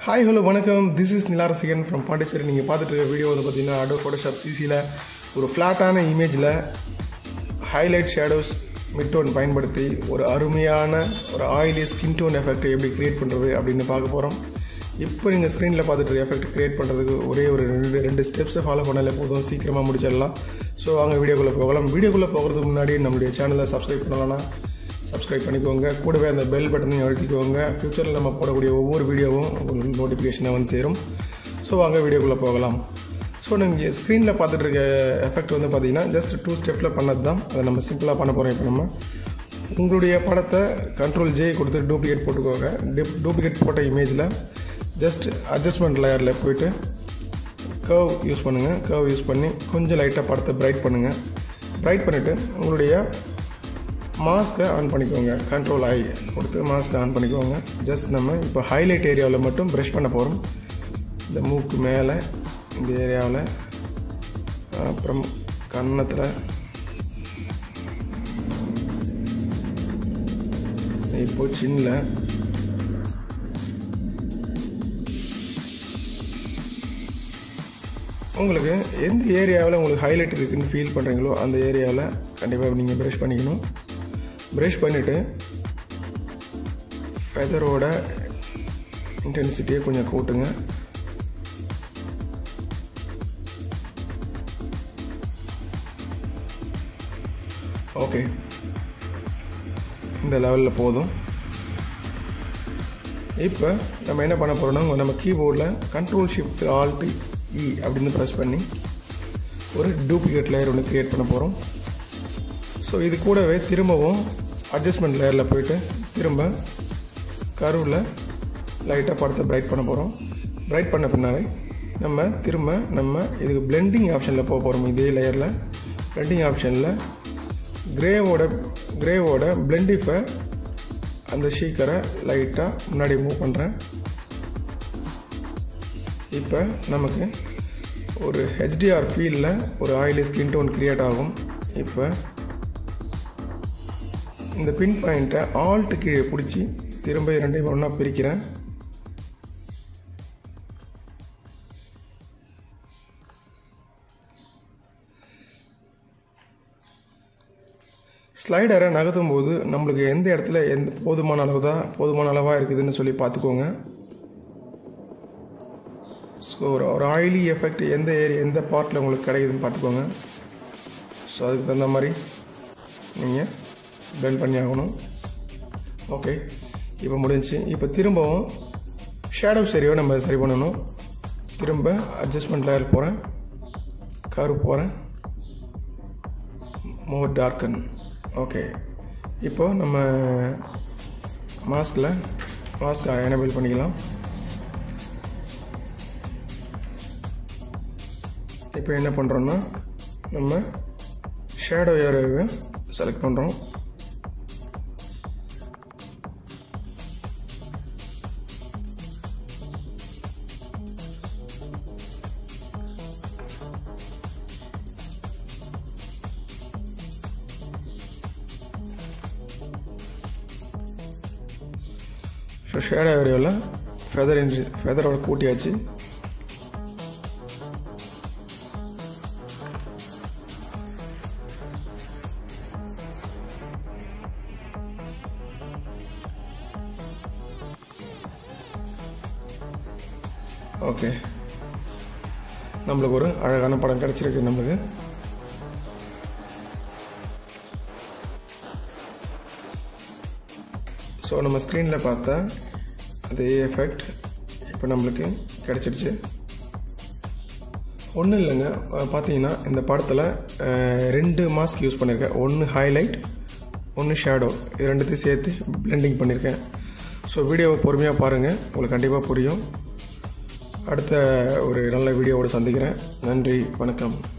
hi hello வணக்கம் this is Nilarasigan from Pondicherry நீங்கள் பார்த்துட்டு இருக்க வீடியோ வந்து பார்த்தீங்கன்னா அடோ ஃபோட்டோஷாப் சிசியில் ஒரு ஃப்ளாட்டான இமேஜில் ஹைலைட் ஷேடோஸ் மிட் டோன் பயன்படுத்தி ஒரு அருமையான ஒரு ஆயிலி ஸ்கின் டோன் எஃபெக்ட் எப்படி க்ரியேட் பண்ணுறது அப்படின்னு பார்க்க போகிறோம் இப்போ நீங்கள் ஸ்க்ரீனில் பார்த்துட்டு இருக்க எஃபெக்ட் க்ரியேட் பண்ணுறதுக்கு ஒரே ஒரு ரெண்டு ரெண்டு ஸ்டெப்ஸை ஃபாலோ பண்ணாலே போதும் சீக்கிரமாக முடிச்சிடலாம் ஸோ வாங்க வீடியோக்குள்ளே போகலாம் வீடியோக்குள்ளே போகிறதுக்கு முன்னாடி நம்மளுடைய சேனலை சப்ஸ்கிரைப் பண்ணலாம்னா சப்ஸ்கிரைப் பண்ணிக்கோங்க கூடவே அந்த பெல் பட்டனையும் அழுத்திக்கோங்க ஃப்யூச்சரில் நம்ம போடக்கூடிய ஒவ்வொரு வீடியோவும் உங்களுக்கு நோட்டிஃபிகேஷனாக வந்து சேரும் ஸோ வாங்க வீடியோக்குள்ளே போகலாம் ஸோ நீங்கள் ஸ்க்ரீனில் பார்த்துட்டு இருக்க எஃபெக்ட் வந்து பார்த்தீங்கன்னா ஜஸ்ட் டூ ஸ்டெப்பில் பண்ணது தான் அதை நம்ம சிம்பிளாக பண்ண போகிறோம் இப்போ நம்ம உங்களுடைய படத்தை கண்ட்ரோல் ஜே கொடுத்து டூப்ளிகேட் போட்டுக்கோங்க டிப் டூப்ளிகேட் போட்ட இமேஜில் ஜஸ்ட் அட்ஜஸ்ட்மெண்ட் லேயரில் போயிட்டு கர்வ் யூஸ் பண்ணுங்கள் கர்வ் யூஸ் பண்ணி கொஞ்சம் லைட்டாக படத்தை பிரைட் பண்ணுங்கள் பிரைட் பண்ணிவிட்டு உங்களுடைய மாஸ்க்கை ஆன் பண்ணிக்கோங்க கண்ட்ரோல் ஐ கொடுத்து மாஸ்க்கை ஆன் பண்ணிக்கோங்க ஜஸ்ட் நம்ம இப்போ ஹைலைட் ஏரியாவில் மட்டும் ப்ரஷ் பண்ண போகிறோம் இந்த மூக்கு மேலே இந்த ஏரியாவில் அப்புறம் கன்னத்தில் இப்போ சின்னில் உங்களுக்கு எந்த ஏரியாவில் உங்களுக்கு ஹைலைட் இருக்குதுன்னு ஃபீல் பண்ணுறீங்களோ அந்த ஏரியாவில் கண்டிப்பாக நீங்கள் ப்ரஷ் பண்ணிக்கணும் ப்ரஷ் பண்ணிவிட்டு ஃபெதரோட இன்டென்சிட்டியை கொஞ்சம் கூட்டுங்க ஓகே இந்த லெவலில் போதும் இப்போ நம்ம என்ன பண்ண போகிறோம்னா நம்ம கீபோர்டில் கண்ட்ரோல் ஷிஃப்ட் ஆல்ட் இ அப்படின்னு ப்ரெஸ் பண்ணி ஒரு டூப்ளிகேட் லேயர் ஒன்று க்ரியேட் பண்ண போகிறோம் ஸோ இது கூடவே திரும்பவும் அட்ஜஸ்ட்மெண்ட் லேயரில் போயிட்டு திரும்ப கருவில் லைட்டாக படத்தை பிரைட் பண்ண போகிறோம் பிரைட் பண்ண பின்னாலே நம்ம திரும்ப நம்ம இதுக்கு பிளெண்டிங் ஆப்ஷனில் போக போகிறோம் இதே லேயரில் பிளெண்டிங் ஆப்ஷனில் கிரேவோட கிரேவோட பிளெண்டிஃபை அந்த ஷீக்கரை லைட்டாக முன்னாடி மூவ் பண்ணுறேன் இப்போ நமக்கு ஒரு ஹெச்டிஆர் ஃபீலில் ஒரு ஆயிலி ஸ்கின் டோன் க்ரியேட் ஆகும் இப்போ இந்த பின் பாயிண்ட்டை ஆல்ட்டு கீழே பிடிச்சி திரும்ப இரண்டையும் ஒன்றா பிரிக்கிறேன் ஸ்லைடரை நகர்த்தும் போது நம்மளுக்கு எந்த இடத்துல எந்த போதுமான அளவு தான் போதுமான அளவாக இருக்குதுன்னு சொல்லி பார்த்துக்கோங்க ஸோ ஒரு ஒரு ஆயிலி எஃபெக்ட் எந்த ஏரியா எந்த பார்ட்டில் உங்களுக்கு கிடைக்குதுன்னு பார்த்துக்கோங்க ஸோ அதுக்கு தகுந்த மாதிரி நீங்கள் பிளெண்ட் பண்ணி ஆகணும் ஓகே இப்போ முடிஞ்சு இப்போ திரும்பவும் ஷேடோ சரியை நம்ம சரி பண்ணணும் திரும்ப அட்ஜஸ்ட்மெண்ட் லேயர் போகிறேன் கரு போகிறேன் மோர் டார்க்கன் ஓகே இப்போ நம்ம மாஸ்கில் மாஸ்க் எனபிள் பண்ணிக்கலாம் இப்போ என்ன பண்ணுறோன்னா நம்ம ஷேடோ ஏரியாவை செலக்ட் பண்ணுறோம் ஸோ ஷேடோ ஏரியாவில் ஃபெதர் இன்ஜி ஃபெதரோட கூட்டியாச்சு ஓகே நம்மளுக்கு ஒரு அழகான படம் கிடச்சிருக்கு நம்மளுக்கு ஸோ நம்ம ஸ்க்ரீனில் பார்த்தா அதே எஃபெக்ட் இப்போ நம்மளுக்கு கிடச்சிடுச்சு ஒன்றும் இல்லைங்க பார்த்தீங்கன்னா இந்த படத்தில் ரெண்டு மாஸ்க் யூஸ் பண்ணியிருக்கேன் ஒன்று ஹைலைட் ஒன்று ஷேடோ இது ரெண்டுத்தையும் சேர்த்து பிளெண்டிங் பண்ணியிருக்கேன் ஸோ வீடியோவை பொறுமையாக பாருங்கள் உங்களுக்கு கண்டிப்பாக புரியும் அடுத்த ஒரு நல்ல வீடியோவோடு சந்திக்கிறேன் நன்றி வணக்கம்